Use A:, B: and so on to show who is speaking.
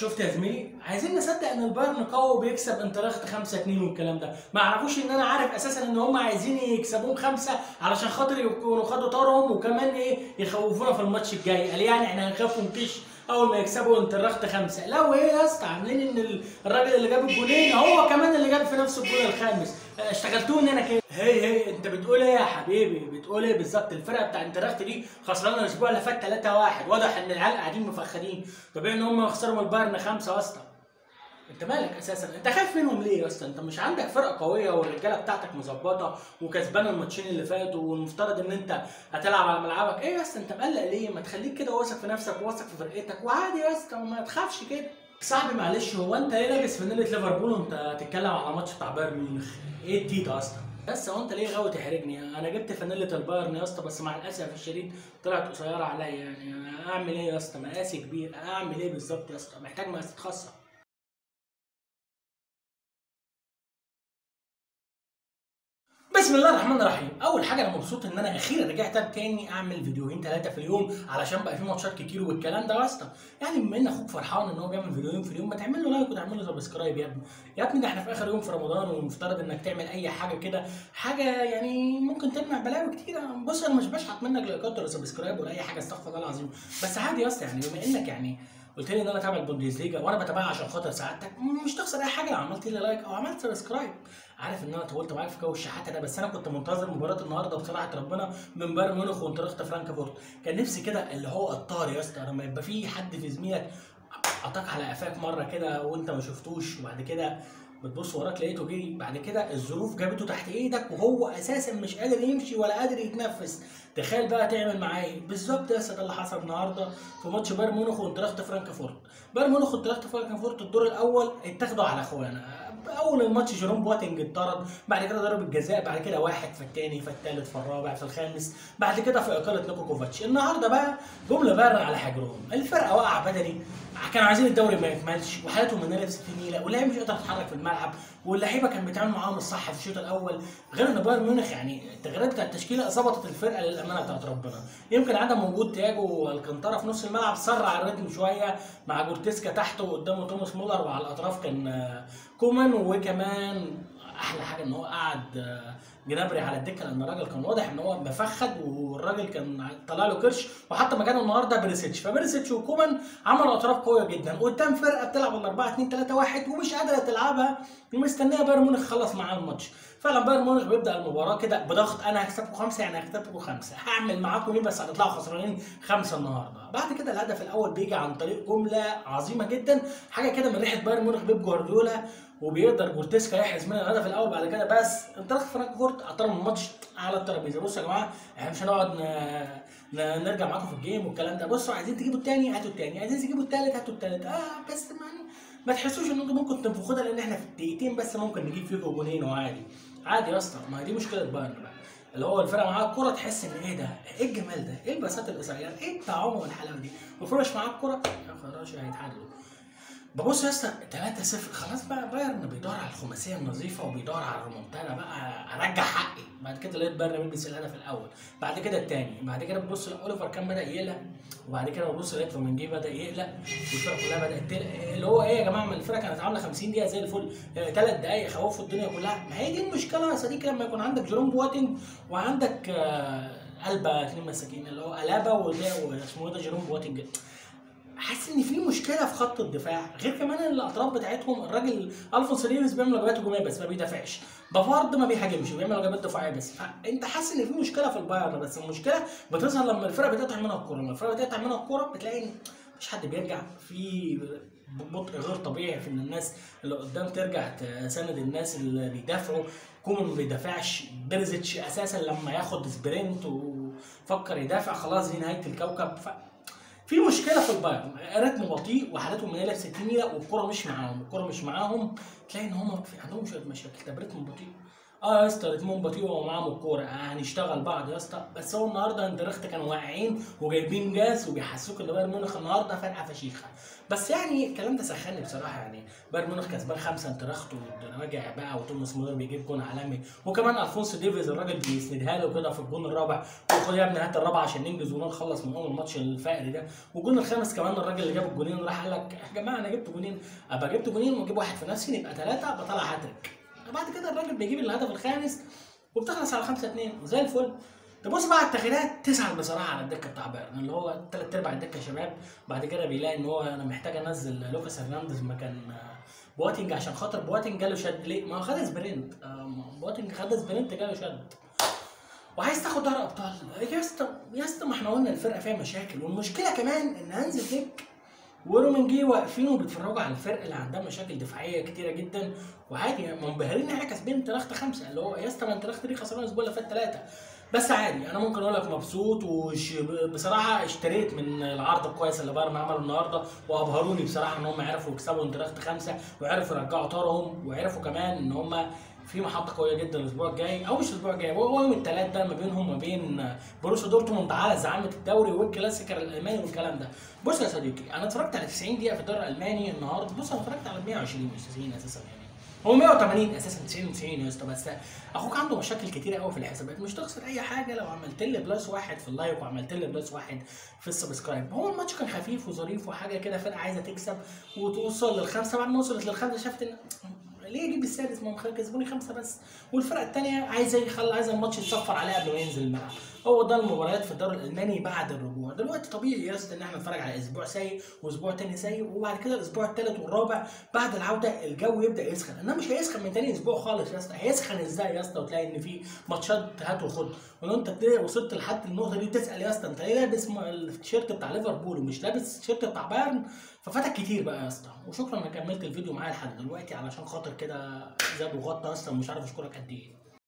A: شفت يا زميلي عايزين نصدق ان البايرن قوي وبيكسب انتراخت 5 2 والكلام ده ما يعرفوش ان انا عارف اساسا ان هم عايزين يكسبوهم خمسه علشان خاطر يكونوا خدوا طارهم وكمان ايه يخوفونا في الماتش الجاي قال يعني احنا هنخاف ونطيش اول ما يكسبوا انتراخت خمسه لا وايه يا اسطى عاملين ان الراجل اللي جاب الجولين هو كمان اللي جاب في نفسه الجول الخامس اشتغلتوني انا كده هي هي انت بتقول ايه يا حبيبي بتقول ايه بالظبط الفرقه بتاع انتراخت دي خسرانه الاسبوع اللي فات 3 1 واضح ان العيال قاعدين مفخدين طبيعي ان هم خسروا من البايرن خمسه اصلا انت مالك اساسا انت خايف منهم ليه اصلا انت مش عندك فرقه قويه والرجاله بتاعتك مظبطه وكسبان الماتشين اللي فاتوا والمفترض ان انت هتلعب على ملعبك ايه يا اسطى انت مقلق ليه ما تخليك كده واثق في نفسك وواثق في فرقتك وعادي يا اسطى ما تخافش كده صاحبي معلش هو انت ليه لابس فانيله ليفربول وانت هتتكلم على ماتش بتاع بايرن ميونخ ايه التيتا اصلا بس هو انت ليه غاوي تحرجني انا جبت فانيله البايرن يا اسطى بس مع الاسف الشديد طلعت قصيره عليا يعني انا اعمل ايه يا اسطى مقاسي كبير اعمل ايه بالظبط يا اسطى محتاج مقاسات خاصه بسم الله الرحمن الرحيم اول حاجه انا مبسوط ان انا اخيرا رجعت تاني اعمل فيديوهين ثلاثه في اليوم علشان بقى في ماتشات كتير والكلام ده واسطه يعني بما ان اخوك فرحان ان هو بيعمل فيديوهين في اليوم ما تعمل له لايك وتعمل له سبسكرايب يا ابني يا ابني ده احنا في اخر يوم في رمضان والمفترض انك تعمل اي حاجه كده حاجه يعني ممكن تمنع بلاوي كتير بص انا مش بشحت منك لايكات ولا سبسكرايب ولا اي حاجه استغفر الله العظيم بس عادي يا اسطى يعني بما انك يعني قلت لي ان انا اتابع البوندسليجا وانا بتابعها عشان خاطر سعادتك مش تخسر اي حاجه لو عملت لي لايك او عملت سبسكرايب عارف ان انا طولت معاك في جو الشحاته ده بس انا كنت منتظر مباراه النهارده بصراحه ربنا من بايرن ميونخ وانتراخت فرانكفورت كان نفسي كده اللي هو الطار يا اسطى لما يبقى في حد في زميلك عطاك على قفاك مره كده وانت ما شفتوش وبعد كده بتبص وراك لقيته جري بعد كده الظروف جابته تحت ايدك وهو اساسا مش قادر يمشي ولا قادر يتنفس تخيل بقى تعمل معاه ايه بالظبط يا اسطى ده اللي حصل النهارده في ماتش بايرن ميونخ وانتراخت فرانكفورت بايرن ميونخ وانتراخت فرانكفورت الدور الاول اتاخدوا على اخوانا اول الماتش جيروم بواتنج اتطرد بعد كده ضرب الجزاء بعد كده واحد في الثاني في الثالث في الرابع في الخامس بعد كده في اقاله نيكو كوفاتش النهارده بقى جمله بايرن على حجرهم الفرقه واقعه بدني كانوا عايزين الدوري ما يكملش وحالتهم ان لبس في نيله واللعيبه مش قادره تتحرك في الملعب واللعيبه كان بيتعامل معاهم الصح في الشوط الاول غير ان بايرن ميونخ يعني التغييرات بتاعت التشكيله ظبطت الفرقه للامانه بتاعت ربنا يمكن عدم وجود تياجو والكنتارا في نص الملعب سرع الريتم شويه مع جورتيسكا تحته وقدامه توماس مولر وعلى الاطراف كان كومان وكمان احلى حاجه ان هو قعد جنابري على الدكه لان الراجل كان واضح ان هو مفخد والراجل كان طلع له كرش وحتى مكانه النهارده بريسيتش فبريسيتش وكومان عملوا اطراف قويه جدا قدام فرقه بتلعب ال 4 2 3 1 ومش قادره تلعبها ومستنيه بايرن ميونخ خلص معاه الماتش فعلا بايرن ميونخ بيبدا المباراه كده بضغط انا هكسبكم خمسه يعني هكسبكم خمسه هعمل معاكم ايه بس هتطلعوا خسرانين خمسه النهارده بعد كده الهدف الاول بيجي عن طريق جمله عظيمه جدا حاجه كده من ريحه بايرن ميونخ بيب جوارديولا وبيقدر جورتيسكا يحرز من الهدف الاول بعد كده بس انطلاق فرانكفورت اعترض الماتش على الترابيزه بصوا يا جماعه احنا مش هنقعد ن... نرجع معاكم في الجيم والكلام ده بصوا عايزين تجيبوا الثاني هاتوا الثاني عايزين تجيبوا الثالث هاتوا الثالث اه بس يعني ما تحسوش ان انتم ممكن تنفخونا لان احنا في دقيقتين بس ممكن نجيب فيكم جونين وعادي عادي يا اسطى ما هي دي مشكله بايرن بقى اللي هو الفرقه معاها الكوره تحس ان ايه ده؟ ايه الجمال ده؟ ايه البساطه القصيره؟ ايه الطعام والحلاوه دي؟ وفرش معاك الكوره يا خلاص هيتعادلوا ببص يا اسطى 3 0 خلاص بقى بايرن بيدور على الخماسيه النظيفه وبيدور على الريمونتادا بقى ارجع حقي بعد كده لقيت بايرن بيلبس الهدف الاول بعد كده الثاني بعد كده بتبص اوليفر كان بدا يقلق وبعد كده ببص لقيت رومنجي بدا يقلق والفرقه كلها بدات تقلق اللي هو ايه يا جماعه ما الفرقه كانت عامله 50 دقيقه زي الفل ثلاث دقائق خوفوا الدنيا كلها ما هي دي المشكله يا صديقي لما يكون عندك جيروم بواتنج وعندك آه قلبه اثنين مساكين اللي هو الابا واسمه ايه ده جيروم بواتنج حاسس ان في مشكله في خط الدفاع غير كمان الاطراف بتاعتهم الراجل الفونسو ديفيز بيعمل واجبات هجوميه بس ما بيدافعش بافارد ما بيهاجمش بيعمل واجبات دفاعيه بس فانت حاسس ان في مشكله في البايرن بس المشكله بتظهر لما الفرقه بتقطع منها الكوره لما الفرقه بتقطع منها الكوره بتلاقي مفيش حد بيرجع في ببطء غير طبيعي في ان الناس اللي قدام ترجع تساند الناس اللي بيدافعوا كومان ما بيدافعش بيرزيتش اساسا لما ياخد سبرنت وفكر يدافع خلاص دي نهايه الكوكب ف... في مشكله في البايرن رتم بطيء وحالتهم منيله في 60 دقيقه والكره مش معاهم الكره مش معاهم تلاقي ان هم عندهم شويه مشاكل طب رتم بطيء اه يا اسطى رتمهم بطيء ومعاهم الكوره هنشتغل بعض يا اسطى بس هو النهارده اندرخت كانوا واقعين وجايبين جاز وبيحسوك ان بايرن ميونخ النهارده فرقه فشيخه بس يعني الكلام ده سخني بصراحه يعني بايرن ميونخ كسبان خمسه انترخت وراجع بقى وتوماس مولر بيجيب جون عالمي وكمان الفونسو ديفيز الراجل بيسندها له كده في الجون الرابع وخد يا ابني هات الرابع عشان ننجز ونخلص من اول الماتش الفقري ده والجون الخامس كمان الراجل اللي جاب الجونين راح قال لك يا جماعه انا جبت جونين ابقى جبت جونين واجيب واحد في نفسي يبقى ثلاثه بطلع هاتريك بعد كده الراجل بيجيب الهدف الخامس وبتخلص على 5 2 زي الفل تبص بقى على التغييرات تزعل بصراحه على الدكه بتاع بايرن اللي هو ثلاث ارباع الدكه شباب بعد كده بيلاقي ان هو انا محتاج انزل لوكاس هرنانديز مكان بواتنج عشان خاطر بواتنج جاله شد ليه؟ ما هو خد سبرنت بواتنج خد سبرنت جاله شد وعايز تاخد دوري ابطال يا اسطى يا اسطى ما احنا قلنا الفرقه فيها مشاكل والمشكله كمان ان هانز فليك ورومنجي واقفين وبيتفرجوا على الفرق اللي عندها مشاكل دفاعيه كتيره جدا وعادي منبهرين ان احنا كاسبين انتراخت خمسه اللي هو يا اسطى ما انتراخت دي خسران الاسبوع اللي فات ثلاثه بس عادي انا ممكن اقول لك مبسوط وبصراحه اشتريت من العرض الكويس اللي بايرن عمله النهارده وابهروني بصراحه ان هم عرفوا يكسبوا انتراخت خمسه وعرفوا يرجعوا طارهم وعرفوا كمان ان هم في محطة قوية جدا الأسبوع الجاي أو مش الأسبوع الجاي هو يوم الثلاث ده ما بينهم وما بين بروسيا دورتموند على زعامة الدوري والكلاسيكر الألماني والكلام ده. بص يا صديقي أنا اتفرجت على 90 دقيقة في الدوري الألماني النهارده بص أنا اتفرجت على 120 مش 90 أساسا يعني. هو 180 اساسا 90 90 يا اسطى بس اخوك عنده مشاكل كتيره قوي في الحسابات مش تخسر اي حاجه لو عملت لي بلس واحد في اللايك وعملت لي بلس واحد في السبسكرايب هو الماتش كان خفيف وظريف وحاجه كده فرقه عايزه تكسب وتوصل للخمسه بعد ما وصلت للخمسه شافت ان ليه يجيب السادس ما هم كسبوني خمسه بس والفرقه الثانيه عايزه يخلي عايزه الماتش يتصفر عليها قبل ما ينزل الملعب هو ده المباريات في الدوري الالماني بعد الرجوع دلوقتي طبيعي يا اسطى ان احنا نتفرج على اسبوع سيء واسبوع تاني سيء وبعد كده الاسبوع الثالث والرابع بعد العوده الجو يبدا يسخن انما مش هيسخن من تاني اسبوع خالص يا اسطى هيسخن ازاي يا اسطى وتلاقي ان في ماتشات هات وخد ولو انت وصلت لحد النقطه دي تسال يا اسطى انت ليه لابس التيشيرت بتاع ليفربول ومش لابس التيشيرت بتاع بايرن ففاتك كتير بقى يا اسطى وشكرا انك كملت الفيديو معايا لحد دلوقتي علشان خاطر كده زاد وغطى اصلا مش عارف اشكرك قد ايه